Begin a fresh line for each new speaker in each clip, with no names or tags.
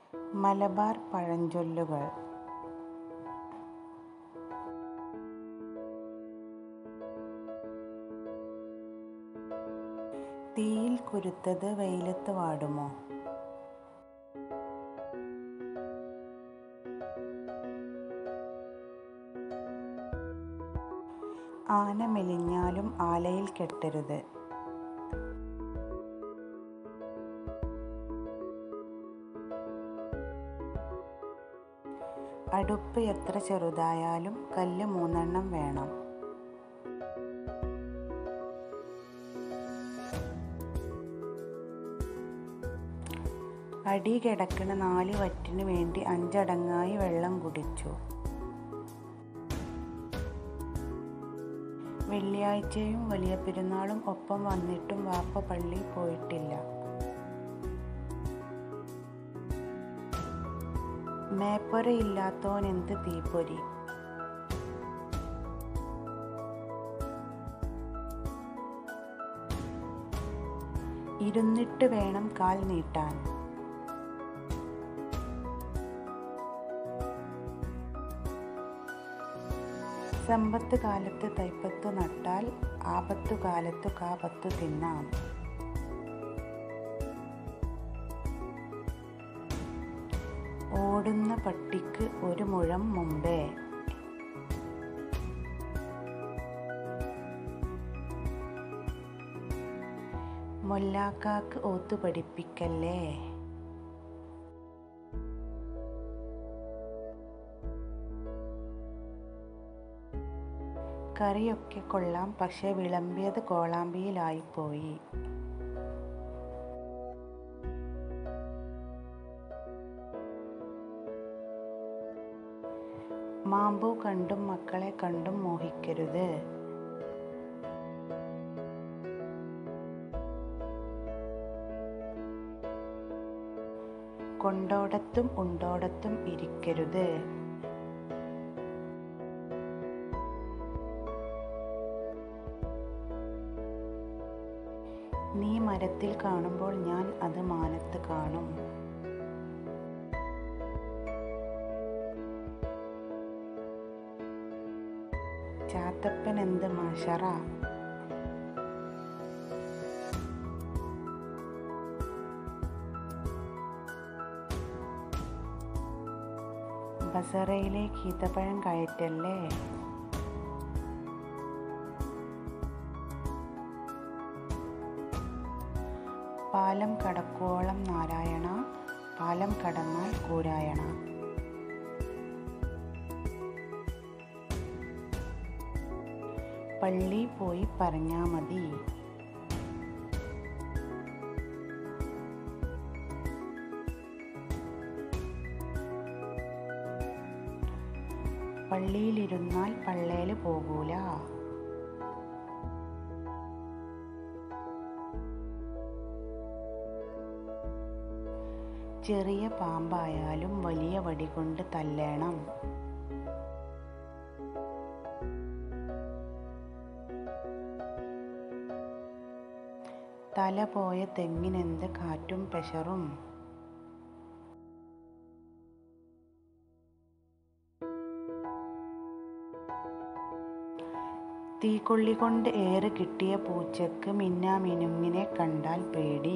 മലബാർ പഴഞ്ചൊല്ലുകൾ തീയിൽ കുരുത്തത് വെയിലത്ത് വാടുമോ ആന മെലിഞ്ഞാലും ആലയിൽ കെട്ടരുത് അടുപ്പ് എത്ര ചെറുതായാലും കല്ല് മൂന്നെണ്ണം വേണം അടി കിടക്കണ നാല് വറ്റിനു വേണ്ടി അഞ്ചടങ്ങായി വെള്ളം കുടിച്ചു വെള്ളിയാഴ്ചയും വലിയ പെരുന്നാളും ഒപ്പം വന്നിട്ടും വാപ്പ പള്ളി പോയിട്ടില്ല മേപ്പൊരയില്ലാത്തോൻ എന്ത് തീപ്പൊരി ഇരുന്നിട്ട് വേണം കാൽ നീട്ടാൻ സമ്പത്ത് കാലത്ത് തൈപ്പത്ത് നട്ടാൽ ആപത്തു കാലത്തു കാപത്തു തിന്നാം ഓടുന്ന പട്ടിക്ക് ഒരു മുഴം മുമ്പേ മൊല്ലാക്കാക്ക് ഓത്തു പഠിപ്പിക്കല്ലേ കറിയൊക്കെ കൊള്ളാം പക്ഷെ വിളമ്പിയത് കോളാമ്പിയിലായിപ്പോയി മാമ്പു കണ്ടും മക്കളെ കണ്ടും മോഹിക്കരുത് കൊണ്ടോടത്തും ഉണ്ടോടത്തും ഇരിക്കരുത് നീ മരത്തിൽ കാണുമ്പോൾ ഞാൻ അത് മാനത്ത് കാണും ചാത്തപ്പൻ എന്ത് മാഷറ ബസറയിലേക്ക് ഈത്തപ്പഴം കയറ്റല്ലേ പാലം കടക്കുവോളം നാരായണ പാലം കടന്നാൽ കൂരായണ പള്ളി പോയി പറഞ്ഞാ മതി പള്ളിയിലിരുന്നാൽ പള്ളേല് പോകൂല ചെറിയ പാമ്പായാലും വലിയ വടി കൊണ്ട് തല്ലേണം തല പോയ തെങ്ങിനെന്ത് കാറ്റും പെഷറും തീക്കൊള്ളി കൊണ്ട് ഏറ് കിട്ടിയ പൂച്ചക്ക് മിന്നാമിനുങ്ങിനെ കണ്ടാൽ പേടി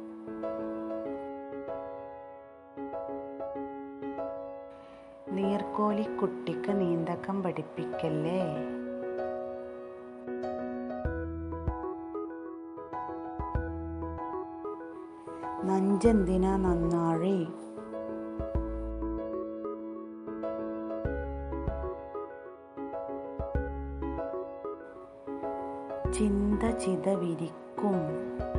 നീർക്കോലിക്കുട്ടിക്ക് നീന്തക്കം പഠിപ്പിക്കല്ലേ നഞ്ചെന്തിനാ നന്നാഴി ചിന്ത ചിത വിരിക്കും